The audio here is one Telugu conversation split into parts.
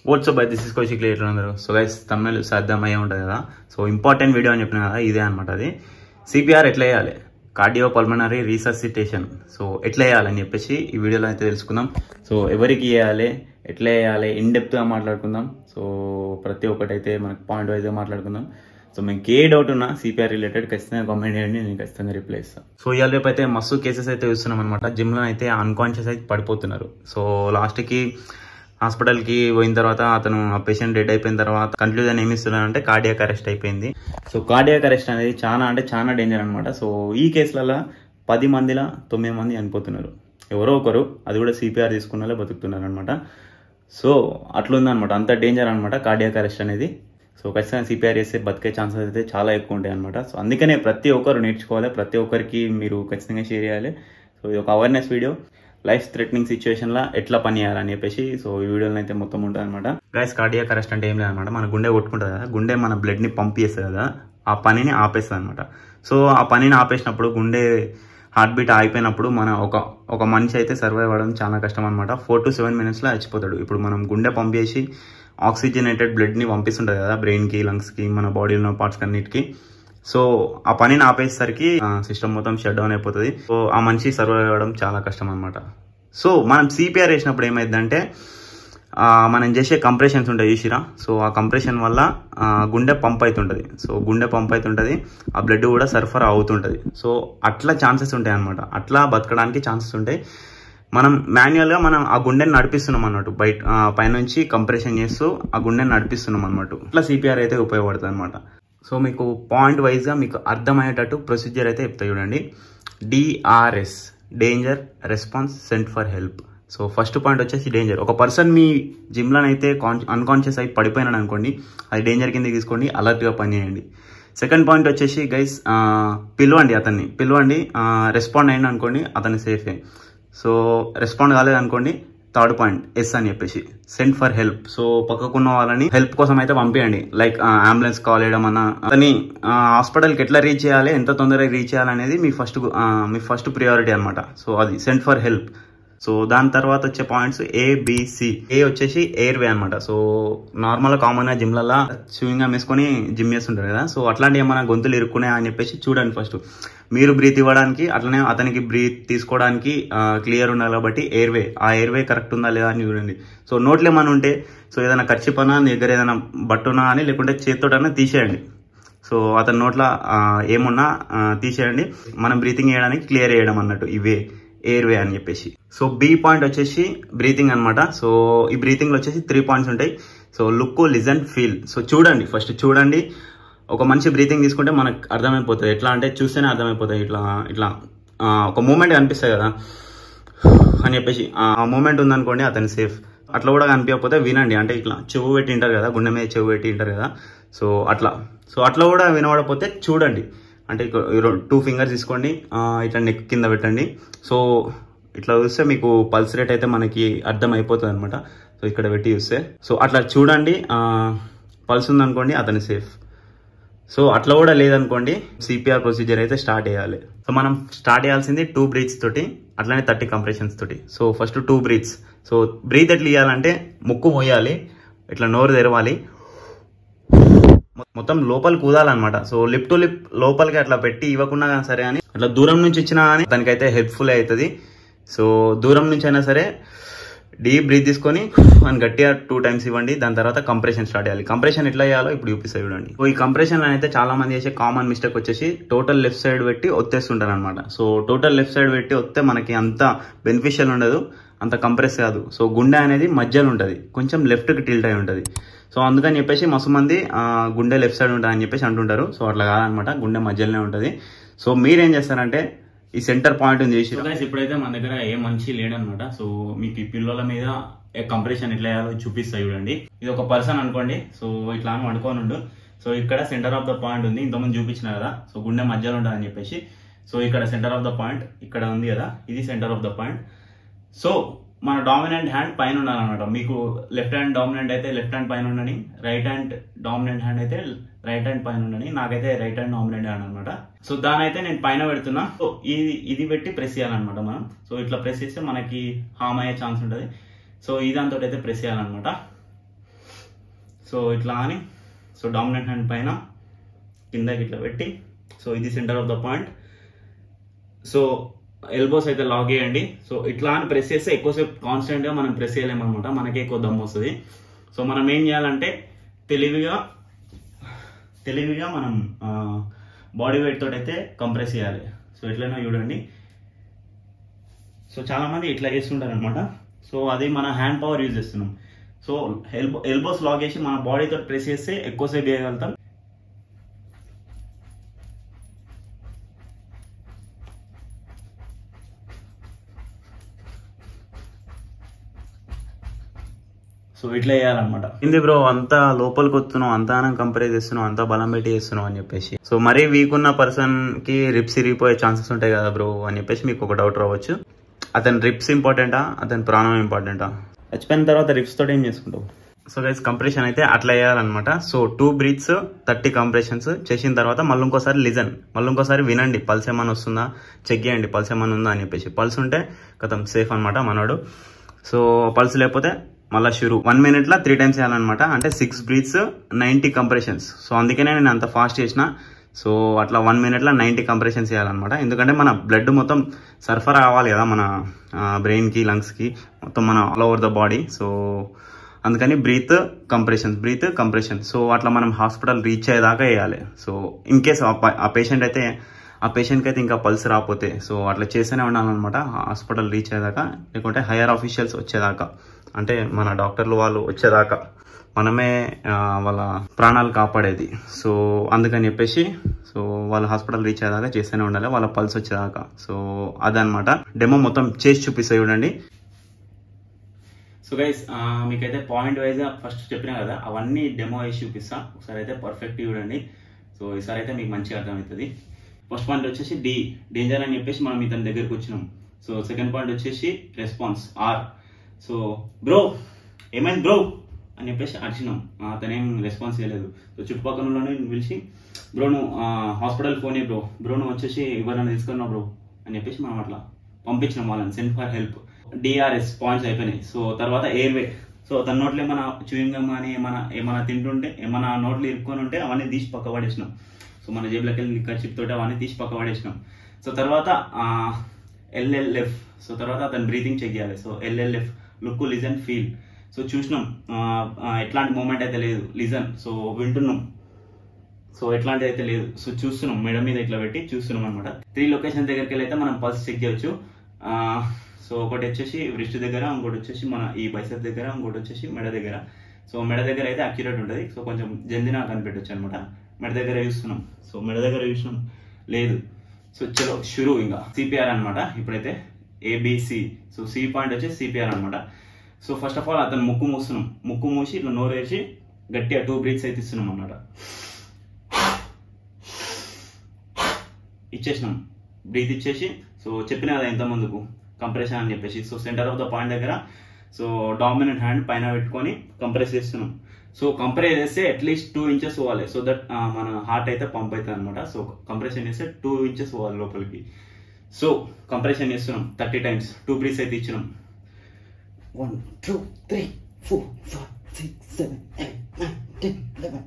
వాట్సాప్ అయితే దిస్ ఇస్ కౌశిక్ ఎట్లా ఉన్నారు సో గైస్ తమిళ అర్థమయ్యే ఉంటుంది కదా సో ఇంపార్టెంట్ వీడియో అని చెప్పిన కదా ఇదే అనమాట అది సిపిఆర్ ఎట్లా వేయాలి కార్డియో పల్మనరీ రీససిటేషన్ సో ఎట్లా వేయాలని చెప్పేసి ఈ వీడియోలో అయితే తెలుసుకుందాం సో ఎవరికి వేయాలి ఎట్లా వేయాలి ఇన్ డెప్త్గా మాట్లాడుకుందాం సో ప్రతి ఒక్కటి అయితే మనకు పాయింట్ వైజ్గా మాట్లాడుకుందాం సో మీకు ఏ డౌట్ ఉన్నా సిపిఆర్ రిలేటెడ్ ఖచ్చితంగా కామెంట్ చేయండి నేను ఖచ్చితంగా రిప్లై ఇస్తాను సో ఇవాళ రేపు అయితే మస్తు కేసెస్ అయితే చూస్తున్నాం అనమాట జిమ్లో అయితే అన్కాన్షియస్ అయితే పడిపోతున్నారు సో లాస్ట్కి హాస్పిటల్కి పోయిన తర్వాత అతను ఆ పేషెంట్ డెడ్ అయిపోయిన తర్వాత కన్క్లూజన్ ఏమి ఇస్తున్నారంటే కార్డియాక్ అరెస్ట్ అయిపోయింది సో కార్డియాక్ అరెస్ట్ అనేది చాలా అంటే చాలా డేంజర్ అనమాట సో ఈ కేసులలో పది మందిలో తొమ్మిది మంది చనిపోతున్నారు ఎవరో ఒకరు అది కూడా సిపిఆర్ తీసుకున్న వాళ్ళే బతుకుతున్నారు అనమాట సో అట్లుందనమాట అంత డేంజర్ అనమాట కార్డియాక్ అరెస్ట్ అనేది సో ఖచ్చితంగా సిపిఆర్ చేస్తే బతికే ఛాన్సెస్ అయితే చాలా ఎక్కువ ఉంటాయి అనమాట సో అందుకనే ప్రతి ఒక్కరు నేర్చుకోవాలి ప్రతి ఒక్కరికి మీరు ఖచ్చితంగా షేర్ చేయాలి సో ఇది ఒక అవేర్నెస్ వీడియో లైఫ్ థ్రెటనింగ్ సిచ్యువేషన్లో ఎట్లా పని చేయాలని చెప్పేసి సో ఈ వీడియోలో అయితే మొత్తం ఉంటుంది అనమాట గైస్ కార్డియాక్ అరెస్ట్ అంటే ఏం లేదనమాట మన గుండె కొట్టుకుంటుంది కదా గుండె మన బ్లడ్ని పంప్ చేస్తుంది కదా ఆ పనిని ఆపేస్తుంది అనమాట సో ఆ పనిని ఆపేసినప్పుడు గుండె హార్ట్ బీట్ ఆగిపోయినప్పుడు మన ఒక ఒక మనిషి అయితే సర్వైవ్ అవ్వడం చాలా కష్టం అనమాట ఫోర్ టు సెవెన్ మినిట్స్లో చచ్చిపోతాడు ఇప్పుడు మనం గుండె పంపేసి ఆక్సిజనేటెడ్ బ్లడ్ని పంపిస్తుంటుంది కదా బ్రెయిన్కి లంగ్స్కి మన బాడీలో ఉన్న పార్ట్స్ అన్నిటికి సో ఆ పనిని ఆపేసరికి సిస్టమ్ మొత్తం షట్ డౌన్ అయిపోతుంది సో ఆ మనిషి సర్వైవ్ అవ్వడం చాలా కష్టం అనమాట సో మనం సిపిఆర్ వేసినప్పుడు ఏమైందంటే ఆ, మనం చేసే కంప్రెషన్స్ ఉంటాయి చూసిరా సో ఆ కంప్రెషన్ వల్ల ఆ, గుండె పంప్ అవుతుంటుంది సో గుండె పంప్ అవుతుంటుంది ఆ బ్లడ్ కూడా సరఫరా అవుతుంటుంది సో అట్లా ఛాన్సెస్ ఉంటాయి అనమాట అట్లా బతకడానికి ఛాన్సెస్ ఉంటాయి మనం మాన్యువల్గా మనం ఆ గుండెని నడిపిస్తున్నాం అన్నట్టు బయట ఆ, పైనుంచి కంప్రెషన్ చేస్తూ ఆ గుండెని నడిపిస్తున్నాం అన్నమాట ఇట్లా సిపిఆర్ అయితే ఉపయోగపడుతుంది అనమాట సో మీకు పాయింట్ వైజ్గా మీకు అర్థమయ్యేటట్టు ప్రొసీజర్ అయితే చెప్తా చూడండి DRS danger response sent for help so first point వచ్చేసి డేంజర్ ఒక పర్సన్ మీ జిమ్లోనైతే కాన్ అన్కాన్షియస్ అయి పడిపోయినాడు అనుకోండి అది డేంజర్ కింద తీసుకోండి అలర్ట్గా పనిచేయండి సెకండ్ పాయింట్ వచ్చేసి గైస్ పిలవండి అతన్ని పిలవండి రెస్పాండ్ అయ్యింది అనుకోండి అతని సేఫే సో రెస్పాండ్ కాలేదు అనుకోండి థర్డ్ పాయింట్ ఎస్ అని చెప్పేసి సెండ్ ఫర్ హెల్ప్ సో పక్కకున్న వాళ్ళని హెల్ప్ కోసం అయితే పంపించండి లైక్ అంబులెన్స్ కాల్ చేయడం అన్న అతని హాస్పిటల్కి ఎట్లా రీచ్ చేయాలి ఎంత తొందరగా రీచ్ చేయాలనేది మీ ఫస్ట్ మీ ఫస్ట్ ప్రియారిటీ అనమాట సో అది సెండ్ ఫర్ హెల్ప్ సో దాని తర్వాత వచ్చే పాయింట్స్ ఏబిసి ఏ వచ్చేసి ఎయిర్ వే అనమాట సో నార్మల్ కామన్ గా జిమ్లలో స్వింగ్ వేసుకొని జిమ్ చేస్తుంటారు కదా సో అట్లాంటి ఏమైనా గొంతులు ఇరుక్కున్నాయా అని చెప్పేసి చూడండి ఫస్ట్ మీరు బ్రీత్ ఇవ్వడానికి అట్లనే అతనికి బ్రీత్ తీసుకోవడానికి క్లియర్ ఉండాలి కాబట్టి ఎయిర్ వే ఆ ఎయిర్ వే కరెక్ట్ ఉందా లేదా అని చూడండి సో నోట్లు ఏమైనా ఉంటే సో ఏదైనా ఖర్చు పనా నీ దగ్గర ఏదైనా బట్టునా అని లేకుంటే చేతితోటైనా తీసేయండి సో అతని నోట్లో ఆ, ఏమున్నా ఆ, తీసేయండి మనం బ్రీతింగ్ చేయడానికి క్లియర్ చేయడం అన్నట్టు ఇవే ఎయిర్ వే అని చెప్పేసి సో బి పాయింట్ వచ్చేసి బ్రీతింగ్ అనమాట సో ఈ బ్రీతింగ్లో వచ్చేసి త్రీ పాయింట్స్ ఉంటాయి so look listen feel so చూడండి ఫస్ట్ చూడండి ఒక మనిషి బ్రీతింగ్ తీసుకుంటే మనకు అర్థమైపోతుంది ఎట్లా అంటే చూస్తేనే అర్థమైపోతుంది ఇట్లా ఇట్లా ఆ, ఒక మూమెంట్ కనిపిస్తుంది కదా అని చెప్పేసి ఆ మూమెంట్ ఉందనుకోండి అతని సేఫ్ అట్లా కూడా కనిపించకపోతే వినండి అంటే ఇట్లా చెవు పెట్టి ఉంటారు కదా గుండె మీద చెవు పెట్టి ఉంటారు కదా సో అట్లా సో అట్లా కూడా వినబడకపోతే చూడండి అంటే టూ ఫింగర్స్ తీసుకోండి ఆ, ఇట్లా నెక్ కింద పెట్టండి సో ఇట్లా చూస్తే మీకు పల్స్ రేట్ అయితే మనకి అర్థం అయిపోతుంది అనమాట సో ఇక్కడ పెట్టి చూస్తే సో అట్లా చూడండి పల్స్ ఉందనుకోండి అతని సేఫ్ సో అట్లా కూడా లేదనుకోండి సిపిఆర్ ప్రొసీజర్ అయితే స్టార్ట్ చేయాలి సో మనం స్టార్ట్ చేయాల్సింది టూ బ్రీత్స్ తోటి అట్లానే థర్టీ కంప్రెషన్స్ తోటి so first two breaths so breath ఎట్లా ఇవ్వాలంటే ముక్కు మోయాలి ఇట్లా నోరు తెరవాలి మొ- మొత్తం లోపల కూదాలన్నమాట సో లిప్ టు లిప్ లోపలికి అట్లా పెట్టి ఇవ్వకుండా కానీ సరే అని అట్లా దూరం నుంచి ఇచ్చినా కానీ దానికైతే హెల్ప్ఫుల్ అవుతుంది సో దూరం నుంచి అయినా సరే డీప్ బ్రీత్ తీసుకొని అని గట్టిగా టూ టైమ్స్ ఇవ్వండి దాని తర్వాత కంప్రెషన్ స్టార్ట్ చేయాలి కంప్రెషన్ ఎట్లా చేయాలో ఇప్పుడు చూపిస్తా చూడండి సో ఈ కంప్రెషన్ అయితే చాలా మంది చేసే కామన్ మిస్టేక్ వచ్చేసి టోటల్ లెఫ్ట్ సైడ్ పెట్టి ఒత్తేస్తుంటారు అనమాట సో టోటల్ లెఫ్ట్ సైడ్ పెట్టి వస్తే మనకి అంత బెనిఫిషియల్ ఉండదు అంత కంప్రెస్ కాదు సో గుండె అనేది మధ్యలో ఉంటుంది కొంచెం లెఫ్ట్కి టిల్ట్ అయి ఉంటుంది సో అందుకని చెప్పేసి మస్తు మంది ఆ, గుండె లెఫ్ట్ సైడ్ ఉంటుంది అని చెప్పేసి అంటుంటారు సో అట్లా కాదనమాట గుండె మధ్యలోనే ఉంటుంది సో మీరేం చేస్తారంటే ఈ సెంటర్ పాయింట్ ఉంది చేసి ఇప్పుడైతే మన దగ్గర ఏ మనిషి లేడనమాట సో మీకు ఈ పిల్లల మీద కంప్రెషన్ ఎట్లా వేయాలో చూపిస్తా చూడండి ఇది ఒక పర్సన్ అనుకోండి సో ఇట్లా అని అనుకోని ఉండు సో ఇక్కడ సెంటర్ ఆఫ్ ద పాయింట్ ఉంది ఇంతకుముందు చూపించిన కదా సో గుండె మధ్యలో ఉంటుంది అని చెప్పేసి సో ఇక్కడ సెంటర్ ఆఫ్ ద పాయింట్ ఇక్కడ ఉంది కదా ఇది centre of the point so మన డామినెంట్ హ్యాండ్ పైన ఉండాలన్నమాట మీకు లెఫ్ట్ హ్యాండ్ డామినెంట్ అయితే లెఫ్ట్ హ్యాండ్ పైన ఉండని రైట్ హ్యాండ్ డామినెంట్ హ్యాండ్ అయితే రైట్ హ్యాండ్ పైన ఉండని నాకైతే రైట్ హ్యాండ్ డామినెంట్ హ్యాండ్ అనమాట సో దాని అయితే నేను పైన పెడుతున్నా సో ఇది ఇది పెట్టి ప్రెస్ చేయాలన్నమాట మనం సో ఇట్లా ప్రెస్ చేస్తే మనకి హామ్ అయ్యే ఛాన్స్ ఉంటుంది సో ఈ దాంతో అయితే ప్రెస్ చేయాలన్నమాట సో ఇట్లా అని సో డామినెంట్ హ్యాండ్ పైన కిందకి ఇట్లా పెట్టి సో ఇది centre of the point so elbows అయితే లాక్ చేయండి సో ఇట్లా అని ప్రెస్ చేస్తే ఎక్కువసేపు కాన్స్టెంట్గా మనం ప్రెస్ చేయలేమన్నమాట మనకి ఎక్కువ దమ్ము వస్తుంది సో మనం ఏం చేయాలంటే తెలివిగా తెలివిగా మనం బాడీ వెయిట్ తోటి అయితే కంప్రెస్ చేయాలి సో ఎట్లైనా చూడండి సో చాలా మంది ఇట్లా చేస్తుంటారు అనమాట సో అది మన హ్యాండ్ పవర్ యూజ్ చేస్తున్నాం సో ఎల్బో ఎల్బోస్ లాక్ చేసి మన బాడీతో ప్రెస్ చేస్తే ఎక్కువసేపు చేయగలుగుతాం సో ఇట్లా చేయాలన్నమాట ఇంది బ్రో అంతా లోపలికి వస్తున్నావు అంతా కంపేర్ చేస్తున్నావు అంతా బలం పెట్టి చేస్తున్నావు అని చెప్పేసి సో మరీ వీక్ ఉన్న పర్సన్ కి రిప్స్ ఇరిగిపోయే ఛాన్సెస్ ఉంటాయి కదా బ్రో అని చెప్పేసి మీకు ఒక డౌట్ రావచ్చు అతని రిప్స్ ఇంపార్టెంటా అతని ప్రాణం ఇంపార్టెంటా చచ్చిపోయిన తర్వాత రిప్స్ తోటి ఏం చేసుకుంటావు సో గైస్ కంప్రెషన్ అయితే అట్లా వేయాలన్నమాట so two breaths thirty compressions చేసిన తర్వాత మళ్ళీ ఇంకోసారి లిజన్ మళ్ళీ ఇంకోసారి వినండి పల్స్ ఏమైనా వస్తుందా చెక్ చేయండి పల్స్ ఏమైనా ఉందా అని చెప్పేసి పల్స్ ఉంటే కథం సేఫ్ అనమాట మనోడు సో పల్స్ లేకపోతే మళ్ళీ షురు వన్ మినిట్లో త్రీ టైమ్స్ చేయాలన్నమాట అంటే six breaths ninety compressions so అందుకనే నేను అంత ఫాస్ట్ చేసిన సో అట్లా వన్ మినిట్లో నైంటీ కంప్రెషన్స్ చేయాలన్నమాట ఎందుకంటే మన బ్లడ్ మొత్తం సర్ఫర్ అవ్వాలి కదా మన బ్రెయిన్కి లంగ్స్కి మొత్తం మన all over the body so అందుకని breath compressions breath compression so అట్లా మనం హాస్పిటల్ రీచ్ అయ్యేదాకా వేయాలి సో ఇన్ కేస్ ఆ పేషెంట్ అయితే ఆ పేషెంట్కి అయితే ఇంకా పల్స్ రాకపోతే సో అట్లా చేస్తూనే ఉండాలన్నమాట హాస్పిటల్ రీచ్ అయ్యేదాకా లేకుంటే హైయర్ ఆఫీషియల్స్ వచ్చేదాకా అంటే మన డాక్టర్లు వాళ్ళు వచ్చేదాకా మనమే ఆ, వాళ్ళ ప్రాణాలు కాపాడేది సో అందుకని చెప్పేసి సో వాళ్ళ హాస్పిటల్ రీచ్ అయ్యేదాకా చేస్తూనే ఉండాలి వాళ్ళ పల్స్ వచ్చేదాకా సో అదనమాట డెమో మొత్తం చేసి చూపిస్తాయి చూడండి సో గైస్ మీకైతే పాయింట్ వైజ్ ఫస్ట్ చెప్పినా కదా అవన్నీ డెమో వేసి చూపిస్తా ఒకసారి అయితే పర్ఫెక్ట్ చూడండి సో ఈసారి అయితే మీకు మంచిగా అర్థమవుతుంది ఫస్ట్ పాయింట్ వచ్చేసి డి డేంజర్ అని చెప్పేసి మనం ఇతని దగ్గరికి వచ్చినాం సో సెకండ్ పాయింట్ వచ్చేసి రెస్పాన్స్ ఆర్ సో బ్రో ఏమైంది బ్రో అని చెప్పేసి అడిచినాం ఆ, అతనేం రెస్పాన్స్ చేయలేదు సో చుట్టుపక్కల వాళ్ళని పిలిచి బ్రో నువ్వు హాస్పిటల్ ఫోన్ బ్రో బ్రో నువ్వు వచ్చేసి ఎవరైనా తీసుకున్నావు బ్రో అని చెప్పేసి మనం అట్లా పంపించినాం వాళ్ళని send for help DRS points అయిపోయినాయి సో తర్వాత ఎయిర్వే సో తన నోట్లో ఏమైనా చూయింగ్ గమ్ కానీ ఏమైనా ఏమైనా తింటుంటే ఏమైనా నోట్లు ఇరుక్కొని ఉంటే అవన్నీ తీసి పక్క పడేసినాం సో మన జేబులోకి వెళ్ళి చిప్ తోటి అవన్నీ తీసి పక్క పడేసినాం సో తర్వాత ఎల్ఎల్ఎఫ్ సో తర్వాత అతను బ్రీతింగ్ చెక్ చేయాలి so LLF look listen feel so చూసినాం ఆ, ఆ, ఎట్లాంటి మూమెంట్ అయితే లేదు లిజన్ సో వింటున్నాం సో ఎట్లాంటిది అయితే లేదు సో చూస్తున్నాం మెడ మీద ఇట్లా పెట్టి చూస్తున్నాం అనమాట త్రీ లొకేషన్ దగ్గరికి వెళ్ళి అయితే మనం పల్స్ చెక్ చేయొచ్చు ఆ, సో ఒకటి వచ్చేసి wrist దగ్గర ఇంకోటి వచ్చేసి మన ఈ బైసెప్ దగ్గర ఇంకోటి వచ్చేసి మెడ దగ్గర సో మెడ దగ్గర అయితే అక్యురేట్ ఉంటుంది సో కొంచెం జల్దినా కనిపెట్టొచ్చు అనమాట మెడ దగ్గర చూస్తున్నాం సో మెడ దగ్గర చూసినాం లేదు సో చలో షురు ఇంకా సిపిఆర్ అనమాట ఇప్పుడైతే ఏబిసి సో సి పాయింట్ వచ్చి సిపిఆర్ అనమాట సో ఫస్ట్ ఆఫ్ ఆల్ అతను ముక్కు మూస్తున్నాం ముక్కు మూసి ఇట్లా నోరు వేసి గట్టిగా టూ బ్రీత్స్ అయితే ఇస్తున్నాం అన్నమాట ఇచ్చేసినాం బ్రీత్ ఇచ్చేసి సో చెప్పిన కదా ఇంత ముందుకు కంప్రెషన్ అని చెప్పేసి so centre of the point దగ్గర సో డామినెంట్ హ్యాండ్ పైన పెట్టుకొని కంప్రెస్ చేస్తున్నాం సో కంప్రెస్ చేస్తే అట్లీస్ట్ టూ ఇంచెస్ పోవాలి సో దట్ మన హార్ట్ అయితే పంప్ అవుతుంది అనమాట సో కంప్రెషన్ చేస్తే టూ ఇంచెస్ పోవాలి లోపలికి సో కంప్రెషన్ చేస్తున్నాం థర్టీ టైమ్స్ టూ బ్రీత్స్ అయితే ఇచ్చినాం one two three four five six seven eight nine ten eleven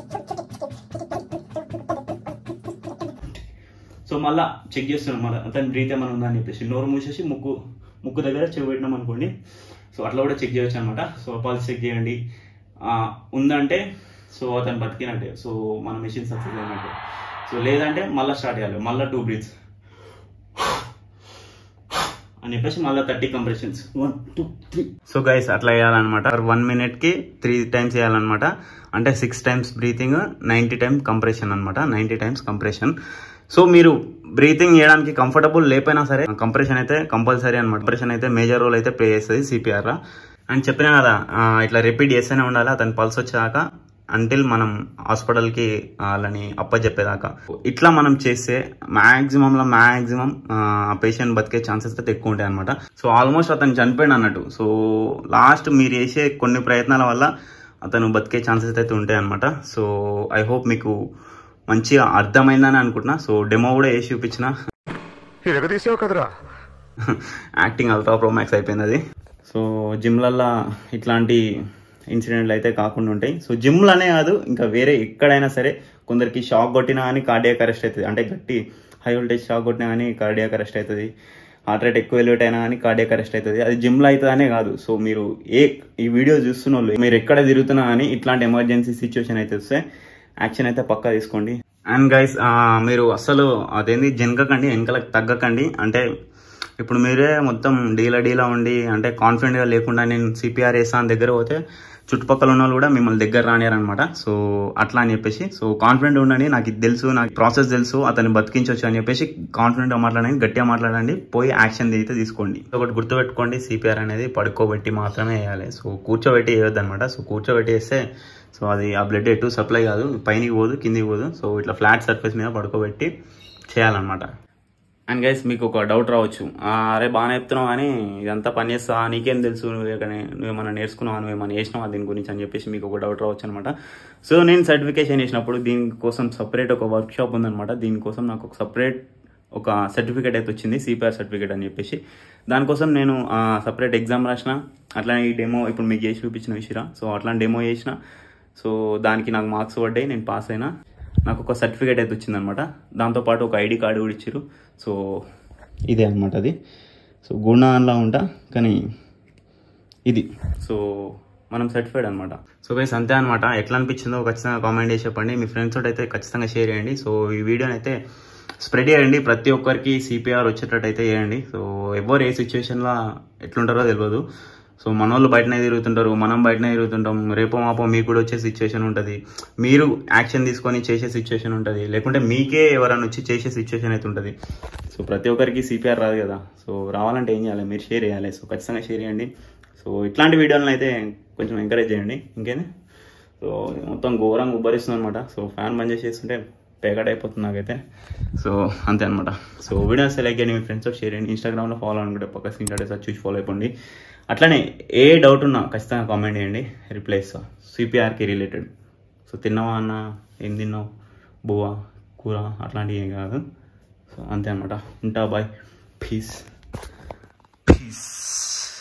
so మళ్ళా చెక్ చేస్తున్నాం మళ్ళీ అతని బ్రీత్ ఏమైనా ఉందా అని చెప్పేసి నోరు మూసేసి ముక్కు ముక్కు దగ్గర చెవి పెట్టినాం అనుకోండి సో అట్లా కూడా చెక్ చేయొచ్చు అనమాట సో పల్స్ చెక్ చేయండి ఆ, ఉందంటే సో అతను బతికినట్టే సో మన మెషిన్ సక్సెస్ అయినట్టే సో లేదంటే మళ్ళీ స్టార్ట్ చేయాలి మళ్ళీ టూ బ్రీత్స్ అని చెప్పేసి మళ్ళీ thirty compressions one two three so guys అట్లా వేయాలన్నమాట వన్ మినిట్ కి త్రీ టైమ్స్ వేయాలన్నమాట అంటే six times breathing ninety times compression అనమాట నైంటీ టైమ్స్ కంప్రెషన్ సో మీరు బ్రీతింగ్ చేయడానికి కంఫర్టబుల్ లేకపోయినా సరే కంప్రెషన్ అయితే కంపల్సరీ అనమాట కంప్రెషన్ అయితే మేజర్ రోల్ అయితే ప్లే చేస్తుంది సిపిఆర్ అని చెప్పినా కదా ఆ, ఇట్లా రిపీట్ చేస్తూనే ఉండాలి అతని పల్స్ వచ్చేదాకా అంటిల్ మనం హాస్పిటల్కి వాళ్ళని అప్పచెప్పేదాకా ఇట్లా మనం చేస్తే మ్యాక్సిమంలో మ్యాక్సిమం ఆ పేషెంట్ బతికే ఛాన్సెస్ అయితే ఎక్కువ ఉంటాయి అనమాట సో ఆల్మోస్ట్ అతను చనిపోయాడు అన్నట్టు సో లాస్ట్ మీరు చేసే కొన్ని ప్రయత్నాల వల్ల అతను బతికే ఛాన్సెస్ అయితే ఉంటాయి అనమాట సో ఐ హోప్ మీకు మంచిగా అర్థమైందని అనుకుంటున్నా సో డెమో కూడా వేసి చూపించిన ఇరగదీసావు కదరా యాక్టింగ్ అల్ట్రా ప్రోమాక్స్ అయిపోయింది అది సో జిమ్లల్లో ఇట్లాంటి ఇన్సిడెంట్లు అయితే కాకుండా ఉంటాయి సో జిమ్లనే కాదు ఇంకా వేరే ఎక్కడైనా సరే కొందరికి షాక్ కొట్టినా కానీ కార్డియాక్ అరెస్ట్ అవుతుంది అంటే గట్టి హై వోల్టేజ్ షాక్ కొట్టినా కానీ కార్డియాక్ అరెస్ట్ అవుతుంది హార్ట్ రేట్ ఎక్కువ ఎలివేట్ అయినా కానీ కార్డియాక్ అరెస్ట్ అవుతుంది అది జిమ్లో అవుతుందనే కాదు సో మీరు ఏ ఈ వీడియో చూస్తున్న వాళ్ళు మీరు ఎక్కడ తిరుగుతున్నా కానీ ఇట్లాంటి ఎమర్జెన్సీ సిచ్యువేషన్ అయితే వస్తే యాక్షన్ అయితే పక్కా తీసుకోండి అండ్ గైస్ మీరు అసలు అదేంది జనకకండి వెనకలకు తగ్గకండి అంటే ఇప్పుడు మీరే మొత్తం డీలా డీలా ఉండి అంటే కాన్ఫిడెంట్గా లేకుండా నేను సిపిఆర్ వేసా అని దగ్గర పోతే చుట్టుపక్కల ఉన్న వాళ్ళు కూడా మిమ్మల్ని దగ్గర రానియారనమాట సో అట్లా అని చెప్పేసి సో కాన్ఫిడెంట్ ఉండండి నాకు ఇది తెలుసు నాకు ప్రాసెస్ తెలుసు అతన్ని బతికించవచ్చు అని చెప్పేసి కాన్ఫిడెంట్గా మాట్లాడండి గట్టిగా మాట్లాడండి పోయి యాక్షన్ అయితే తీసుకోండి ఒకటి గుర్తుపెట్టుకోండి సిపిఆర్ అనేది పడుకోబెట్టి మాత్రమే వేయాలి సో కూర్చోబెట్టి వేయొద్దు అనమాట సో కూర్చోబెట్టి వేస్తే సో అది ఆ బ్లడ్ ఎటు సప్లై కాదు పైనకి పోదు కిందికి పోదు సో ఇట్లా ఫ్లాట్ సర్ఫేస్ మీద పడుకోబెట్టి చేయాలన్నమాట అండ్ గైస్ మీకు ఒక డౌట్ రావచ్చు ఆ, అరే బాగానే చెప్తున్నావు కానీ ఇదంతా పని చేస్తా నీకేం తెలుసు నువ్వు ఎక్కడనే నువ్వేమన్నా నేర్చుకున్నావు నువ్వేమన్నా చేసినావా దీని గురించి అని చెప్పేసి మీకు ఒక డౌట్ రావచ్చు అనమాట సో నేను సర్టిఫికేషన్ చేసినప్పుడు దీనికోసం సపరేట్ ఒక వర్క్ షాప్ ఉందన్నమాట దీనికోసం నాకు ఒక సపరేట్ ఒక సర్టిఫికేట్ అయితే వచ్చింది సిపిఆర్ సర్టిఫికేట్ అని చెప్పేసి దానికోసం నేను సపరేట్ ఎగ్జామ్ రాసిన అట్లానే ఈ డెమో ఇప్పుడు మీకు చేసి చూపించిన విషయం సో అట్లాంటి డెమో చేసిన సో దానికి నాకు మార్క్స్ పడ్డాయి నేను పాస్ అయినా నాకు ఒక సర్టిఫికేట్ అయితే వచ్చిందనమాట దాంతోపాటు ఒక ఐడి కార్డు కూడా ఇచ్చారు సో ఇదే అనమాట అది సో గుణంలా ఉంటా కానీ ఇది సో మనం సర్టిఫైడ్ అనమాట సో గైస్ అంతే అనమాట ఎట్లా అనిపించిందో ఖచ్చితంగా కామెంట్ చేసి చెప్పండి మీ ఫ్రెండ్స్ తోటి అయితే ఖచ్చితంగా షేర్ చేయండి సో ఈ వీడియోని అయితే స్ప్రెడ్ చేయండి ప్రతి ఒక్కరికి సిపిఆర్ వచ్చేటట్టు అయితే చేయండి సో ఎవరు ఏ సిచ్యువేషన్లో ఎట్లుంటారో తెలియదు సో మన వాళ్ళు బయటనే తిరుగుతుంటారు మనం బయటనే తిరుగుతుంటాం రేపో మాపో మీకు కూడా వచ్చే సిచ్యువేషన్ ఉంటుంది మీరు యాక్షన్ తీసుకొని చేసే సిచ్యువేషన్ ఉంటుంది లేకుంటే మీకే ఎవరైనా వచ్చి చేసే సిచ్యువేషన్ అయితే ఉంటుంది సో ప్రతి ఒక్కరికి సిపిఆర్ రాదు కదా సో రావాలంటే ఏం చేయాలి మీరు షేర్ చేయాలి సో ఖచ్చితంగా షేర్ చేయండి సో ఇట్లాంటి వీడియోలను అయితే కొంచెం ఎంకరేజ్ చేయండి ఇంకేంది సో మొత్తం ఘోరంగా ఉబ్బరిస్తుంది అనమాట సో ఫ్యాన్ బంద్ చేసేస్తుంటే పేకట్ అయిపోతుంది నాకైతే సో అంతే అనమాట సో వీడియో సెలెక్ట్ చేయండి మీ ఫ్రెండ్స్తో షేర్ చేయండి ఇన్స్టాగ్రామ్లో ఫాలో అనుకుంటే పక్క స్క్రీన్ షాట్ వేసి చూసి ఫాలో అయిపోండి అట్లనే ఏ డౌట్ ఉన్నా ఖచ్చితంగా కామెంట్ చేయండి రిప్లై ఇస్తా సిపిఆర్కి రిలేటెడ్ సో తిన్నావా అన్న ఏం తిన్నావు బువ్వా కూర అట్లాంటివి ఏం కాదు సో అంతే అనమాట ఉంటా బాయ్ పీస్ పీస్